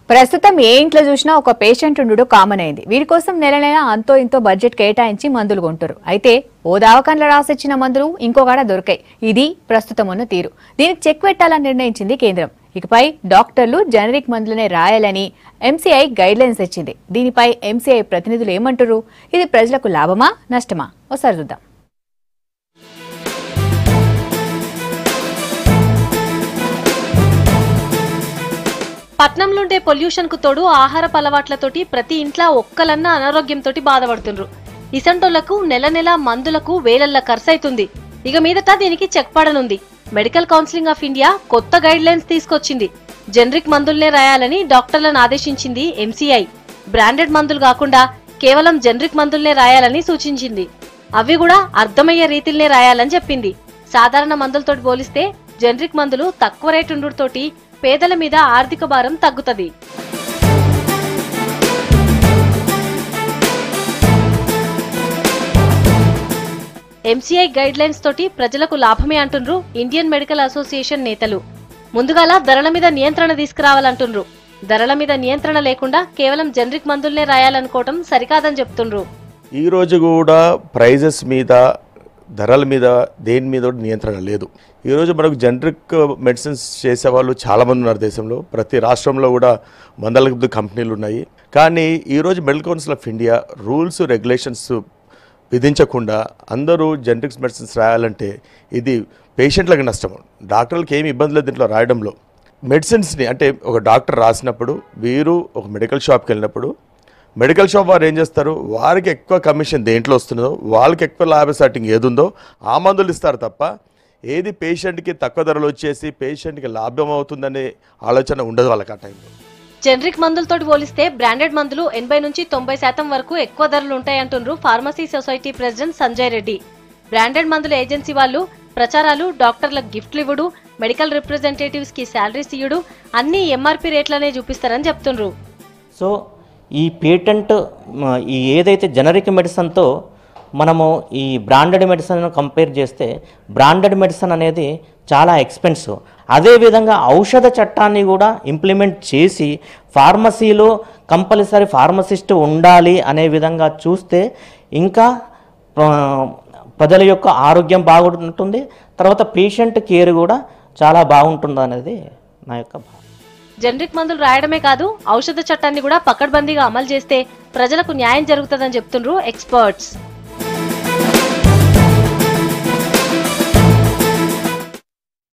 ప్రస్తుతం ఏ ఇంట్లో చూసినా ఒక పేషెంట్ ఉండు కామన్ అయింది వీరి కోసం నెల నెల అంతో ఇంతో బడ్జెట్ కేటాయించి మందులు కొంటారు అయితే ఓ దవాఖానలో రాసిచ్చిన మందులు ఇంకోగాడ దొరికాయి ఇది ప్రస్తుతం ఉన్న తీరు దీనికి చెక్ పెట్టాలని నిర్ణయించింది కేంద్రం ఇకపై డాక్టర్లు జనరిక్ మందులనే రాయాలని ఎంసీఐ గైడ్ లైన్స్ ఇచ్చింది దీనిపై ఎంసీఐ ప్రతినిధులు ఏమంటారు ఇది ప్రజలకు లాభమా నష్టమా ఒకసారి చూద్దాం పట్నంలుండే పొల్యూషన్ కు తోడు ఆహారపు అలవాట్లతోటి ప్రతి ఇంట్లో ఒక్కలన్నా అనారోగ్యంతో బాధపడుతుండ్రు ఇసంటోళ్లకు నెల నెల మందులకు వేలల్ల ఖర్చయితుంది ఇక మీదట దీనికి చెక్ పడనుంది మెడికల్ కౌన్సిలింగ్ ఆఫ్ ఇండియా కొత్త గైడ్ లైన్స్ తీసుకొచ్చింది జనరిక్ మందుల్నే రాయాలని డాక్టర్లను ఆదేశించింది ఎంసీఐ బ్రాండెడ్ మందులు కాకుండా కేవలం జనరిక్ మందుల్నే రాయాలని సూచించింది అవి కూడా అర్థమయ్యే రీతిల్నే రాయాలని చెప్పింది సాధారణ మందులతోటి పోలిస్తే జనరిక్ మందులు తక్కువ రేటు ఉండుతోటి పేదల మీద ఆర్థిక భారం తగ్గుతది ఎంసీఐ గైడ్ లైన్స్ తోటి ప్రజలకు లాభమే అంటుండ్రు ఇండియన్ మెడికల్ అసోసియేషన్ నేతలు ముందుగాల ధరల మీద నియంత్రణ తీసుకురావాలంటుండ్రు ధరల మీద నియంత్రణ లేకుండా కేవలం జనరిక్ మందుల్నే రాయాలనుకోవటం సరికాదని చెప్తుండ్రు ఈ రోజు కూడా ప్రైజెస్ మీద ధరల మీద దేని మీద కూడా నియంత్రణ లేదు ఈరోజు మనకు జనరిక్ మెడిసిన్స్ చేసేవాళ్ళు చాలామంది ఉన్నారు దేశంలో ప్రతి రాష్ట్రంలో కూడా వందల కొద్ది కంపెనీలు ఉన్నాయి కానీ ఈరోజు medical council of India rules regulations విధించకుండా అందరూ జనరిక్స్ మెడిసిన్స్ రాయాలంటే ఇది పేషెంట్లకు నష్టం డాక్టర్లకు ఏమి ఇబ్బంది లేదు దీంట్లో రాయడంలో మెడిసిన్స్ని అంటే ఒక డాక్టర్ రాసినప్పుడు వీరు ఒక మెడికల్ షాప్కి వెళ్ళినప్పుడు మెడికల్ షాప్ వారు ఏం చేస్తారు వారికి ఎక్కువ కమిషన్ దేంట్లో వస్తుందో వాళ్ళకి ఎక్కువ లాభ సెట్టింగ్ ఏది ఉందో ఆ మందులు ఇస్తారు తప్ప ఏది పేషెంట్కి తక్కువ ధరలు వచ్చేసి పేషెంట్కి లాభం అవుతుందనే ఆలోచన ఉండదు వాళ్ళకి ఆ టైంలో జనరిక్ మందులతోటి పోలిస్తే బ్రాండెడ్ మందులు ఎనభై నుంచి తొంభై శాతం వరకు ఎక్కువ ధరలు ఉంటాయంటుండ్రు pharmacy society president Sanjay Reddy branded మందుల ఏజెన్సీ వాళ్ళు ప్రచారాలు డాక్టర్లకు గిఫ్ట్లు ఇవ్వడు మెడికల్ రిప్రజెంటేటివ్స్ కి శాలరీస్ ఇయ్యడు అన్ని ఎంఆర్పి రేట్లనే చూపిస్తారని చెప్తుండ్రు సో ఈ పేటెంట్ మ, ఈ ఏదైతే జనరిక్ మెడిసిన్తో మనము ఈ బ్రాండెడ్ మెడిసిన్ కంపేర్ చేస్తే బ్రాండెడ్ మెడిసిన్ అనేది చాలా ఎక్స్పెన్సివ్ అదేవిధంగా ఔషధ చట్టాన్ని కూడా ఇంప్లిమెంట్ చేసి ఫార్మసీలో కంపల్సరీ ఫార్మసిస్ట్ ఉండాలి అనే విధంగా చూస్తే ఇంకా ఆ, ప్రజల యొక్క ఆరోగ్యం బాగుంటుంది తర్వాత పేషెంట్ కేర్ కూడా చాలా బాగుంటుంది అనేది నా యొక్క భావన జనరిక్ మందులు రాయడమే కాదు ఔషధ చట్టాన్ని కూడా పకడ్బందీగా అమలు చేస్తే ప్రజలకు న్యాయం జరుగుతుందని చెప్తుండ్రు ఎక్స్పర్ట్స్